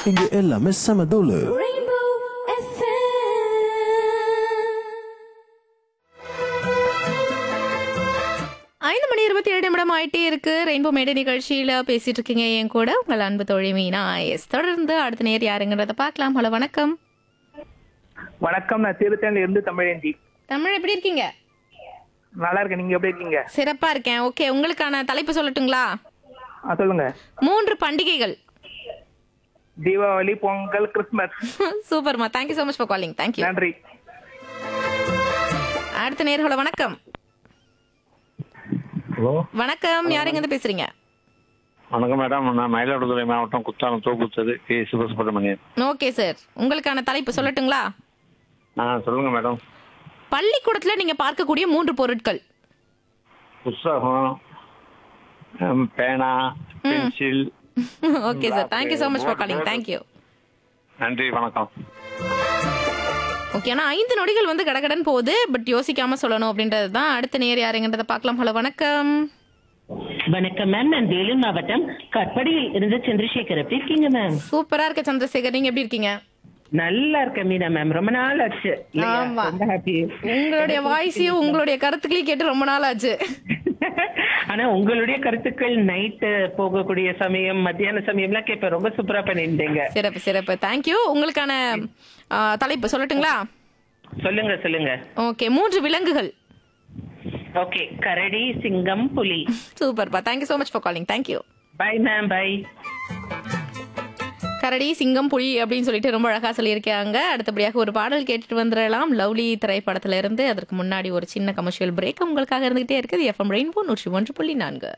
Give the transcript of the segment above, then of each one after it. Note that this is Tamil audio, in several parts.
இங்க எல்லாமே செம தூளு Rainbow FM. ஐந்து மணி இருபத்தி ஏழு நிமிடம் ஆயிட்டே இருக்கு ரெயின்போ மேடை நிகழ்ச்சியில பேசிட்டு இருக்கீங்க என் கூட உங்கள் அன்பு தோழி மீனா எஸ் தொடர்ந்து அடுத்த நேர் யாருங்கிறத பார்க்கலாம் ஹலோ வணக்கம் வணக்கம் நான் திருத்தணில இருந்து தமிழேந்தி தமிழ் எப்படி இருக்கீங்க நல்லா இருக்கேன் நீங்க எப்படி இருக்கீங்க சிறப்பா இருக்கேன் ஓகே உங்களுக்கான தலைப்பு சொல்லட்டுங்களா ஆ, சொல்லுங்க மூன்று பண்டிகைகள் தீபாவளி பொங்கல் கிறிஸ்மஸ் சூப்பர்மா thank you so much for calling thank you நன்றி அடுத்த நேர் ஹலோ வணக்கம் ஹலோ வணக்கம் யாருங்க இருந்து பேசுறீங்க வணக்கம் மேடம் நான் மயிலாடுதுறை மாவட்டம் குத்தாலம் தோப்புச்சது கே சிவசுப்ரமணியன் ஓகே சார் உங்களுக்கான தலைப்பு சொல்லட்டுங்களா ஆ சொல்லுங்க மேடம் பள்ளிக்கூடத்துல நீங்க பார்க்கக்கூடிய மூன்று பொருட்கள் புஸ்தகம் ஹம், பேனா pencil okay sir thank you so much for calling thank you நன்றி வணக்கம் ஓகே ஆனா ஐந்து நொடிகள் வந்து கடகடன் போகுது பட் யோசிக்காம சொல்லணும் அப்படின்றது தான் அடுத்த நேர் யாருங்கன்றத பார்க்கலாம் ஹலோ வணக்கம் வணக்கம் மேம் நான் வேலூர் மாவட்டம் கட்படியில் இருந்து சந்திரசேகர் எப்படி இருக்கீங்க மேம் சூப்பரா இருக்க சந்திரசேகர் நீங்க எப்படி இருக்கீங்க நல்லா இருக்கேன் மீனா மேம் ரொம்ப நாள் ஆச்சு இல்லையா? ஆமா. ரொம்ப ஹாப்பி உங்களுடைய வாய்ஸையும் உங்களுடைய கருத்துக்களையும் கேட்டு ரொம்ப நாள் ஆச்சு ஆனா உங்களுடைய கருத்துக்கள் நைட் போகக்கூடிய சமயம் மத்தியான சமயம்லாம் கேட்பேன் ரொம்ப சூப்பரா பண்ணியிருந்தீங்க சிறப்பு சிறப்பு தேங்க்யூ உங்களுக்கான ஆ, தலைப்பு சொல்லட்டுங்களா சொல்லுங்க சொல்லுங்க ஓகே மூன்று விலங்குகள் ஓகே கரடி சிங்கம் புலி சூப்பர்ப்பா thank you so much for calling thank you bye ma'am bye கரடி சிங்கம் புலி அப்படின்னு சொல்லிட்டு ரொம்ப அழகா சொல்லியிருக்காங்க அடுத்தபடியாக ஒரு பாடல் கேட்டுட்டு வந்துடலாம் லவ்லி திரைப்படத்துல இருந்து அதற்கு முன்னாடி ஒரு சின்ன கமர்ஷியல் பிரேக் உங்களுக்காக இருந்துகிட்டே இருக்குது எஃப்எம் ரெயின்போ நூற்றி ஒன்று புள்ளி நான்கு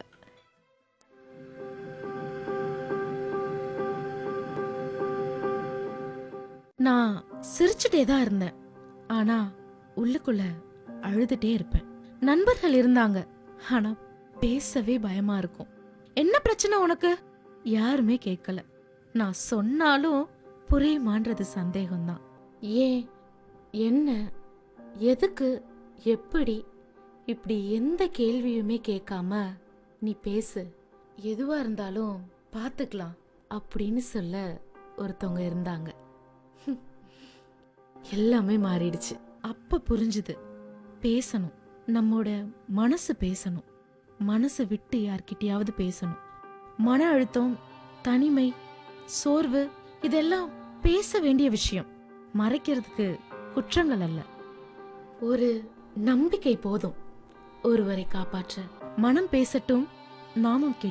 நான் சிரிச்சுட்டே தான் இருந்தேன் ஆனா உள்ளுக்குள்ள அழுதுட்டே இருப்பேன் நண்பர்கள் இருந்தாங்க ஆனா பேசவே பயமா இருக்கும் என்ன பிரச்சனை உனக்கு யாருமே கேட்கல நான் சொன்னாலும் புரியுமான்றது சந்தேகம்தான் ஏன் என்ன எதுக்கு எப்படி இப்படி எந்த கேள்வியுமே கேட்காம நீ பேசு எதுவா இருந்தாலும் பார்த்துக்கலாம் அப்படின்னு சொல்ல ஒருத்தவங்க இருந்தாங்க எல்லாமே மாறிடுச்சு அப்ப புரிஞ்சுது பேசணும் நம்மோட மனசு பேசணும் மனசு விட்டு யார்கிட்டயாவது பேசணும் மன அழுத்தம் தனிமை சோர்வு இதெல்லாம் பேச வேண்டிய விஷயம் மறைக்கிறதுக்கு குற்றங்கள் அல்ல ஒரு நம்பிக்கை போதும் ஒருவரை காப்பாற்ற மனம் பேசட்டும் நாமும் கேட்போம்